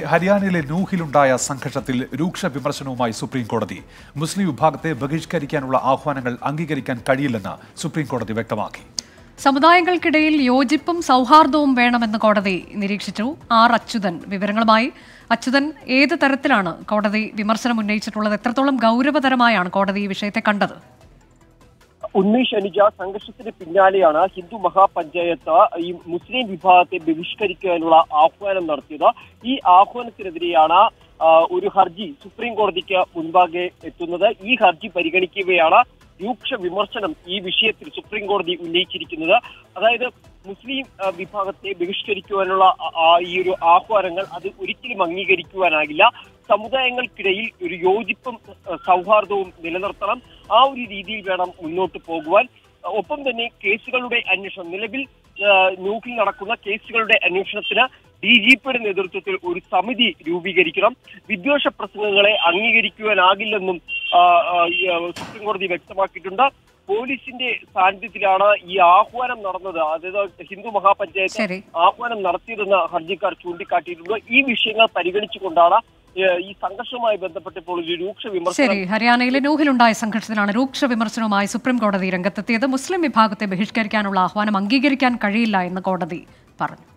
ഹരിയാനയിലെ നൂഹിലുണ്ടായ സംഘർഷത്തിൽ രൂക്ഷ വിമർശനവുമായി സുപ്രീം കോടതി മുസ്ലിം വിഭാഗത്തെ ബഹിഷ്കരിക്കാനുള്ള ആഹ്വാനങ്ങൾ അംഗീകരിക്കാൻ കഴിയില്ലെന്ന് സുപ്രീം കോടതി വ്യക്തമാക്കി സമുദായങ്ങൾക്കിടയിൽ യോജിപ്പും സൗഹാർദ്ദവും വേണമെന്ന് കോടതി നിരീക്ഷിച്ചു ആർ അച്യുതൻ വിവരങ്ങളുമായി അച്യുതൻ ഏത് തരത്തിലാണ് കോടതി വിമർശനം ഉന്നയിച്ചിട്ടുള്ളത് എത്രത്തോളം ഗൗരവതരമായാണ് കോടതി ഈ വിഷയത്തെ കണ്ടത് ഉന്മേഷ് അനുജ സംഘർഷത്തിന് പിന്നാലെയാണ് ഹിന്ദു മഹാപഞ്ചായത്ത് ഈ മുസ്ലിം വിഭാഗത്തെ ബഹിഷ്കരിക്കാനുള്ള ആഹ്വാനം നടത്തിയത് ഈ ആഹ്വാനത്തിനെതിരെയാണ് ആ, ഒരു ഹർജി സുപ്രീം കോടതിക്ക് മുൻപാകെ എത്തുന്നത് ഈ ഹർജി പരിഗണിക്കുകയാണ് രൂക്ഷ വിമർശനം ഈ വിഷയത്തിൽ സുപ്രീം കോടതി ഉന്നയിച്ചിരിക്കുന്നത് അതായത് മുസ്ലിം ആ, വിഭാഗത്തെ ബഹിഷ്കരിക്കുവാനുള്ള ആ- ആ ഈ ഒരു ആഹ്വാനങ്ങൾ അത് ഒരിക്കലും അംഗീകരിക്കുവാനാകില്ല സമുദായങ്ങൾക്കിടയിൽ ഒരു യോജിപ്പും ആ, സൗഹാർദ്ദവും നിലനിർത്തണം ആ ഒരു രീതിയിൽ വേണം മുന്നോട്ട് പോകുവാൻ ഒപ്പം തന്നെ കേസുകളുടെ അന്വേഷണം നിലവിൽ ആ, ന്യൂക്കിൽ നടക്കുന്ന കേസുകളുടെ അന്വേഷണത്തിന് ഡി ജി പിയുടെ നേതൃത്വത്തിൽ ഒരു സമിതി രൂപീകരിക്കണം വിദ്വേഷ പ്രസംഗങ്ങളെ അംഗീകരിക്കുവാനാകില്ലെന്നും ആ, ആ, ഈ, ആ, സുപ്രീം കോടതി വ്യക്തമാക്കിയിട്ടുണ്ട് പോലീസിന്റെ സാന്നിധ്യത്തിലാണ് ഈ ആഹ്വാനം നടന്നത് അതായത് ഹിന്ദു മഹാപഞ്ചായത്ത് ശരി ആഹ്വാനം നടത്തിയതെന്ന് ഹർജിക്കാർ ചൂണ്ടിക്കാട്ടിയിട്ടുണ്ട് ഈ വിഷയങ്ങൾ പരിഗണിച്ചുകൊണ്ടാണ് ഏഹ്, ഈ സംഘർഷവുമായി ബന്ധപ്പെട്ട് ഇപ്പോൾ ഒരു രൂക്ഷ വിമർശനം ശരി ഹരിയാനയിലെ നൂഹിലുണ്ടായ സംഘർഷത്തിലാണ് രൂക്ഷ വിമർശനവുമായി സുപ്രീം കോടതി രംഗത്തെത്തിയത് മുസ്ലിം വിഭാഗത്തെ ബഹിഷ്കരിക്കാനുള്ള ആഹ്വാനം അംഗീകരിക്കാൻ കഴിയില്ല എന്ന് കോടതി പറഞ്ഞു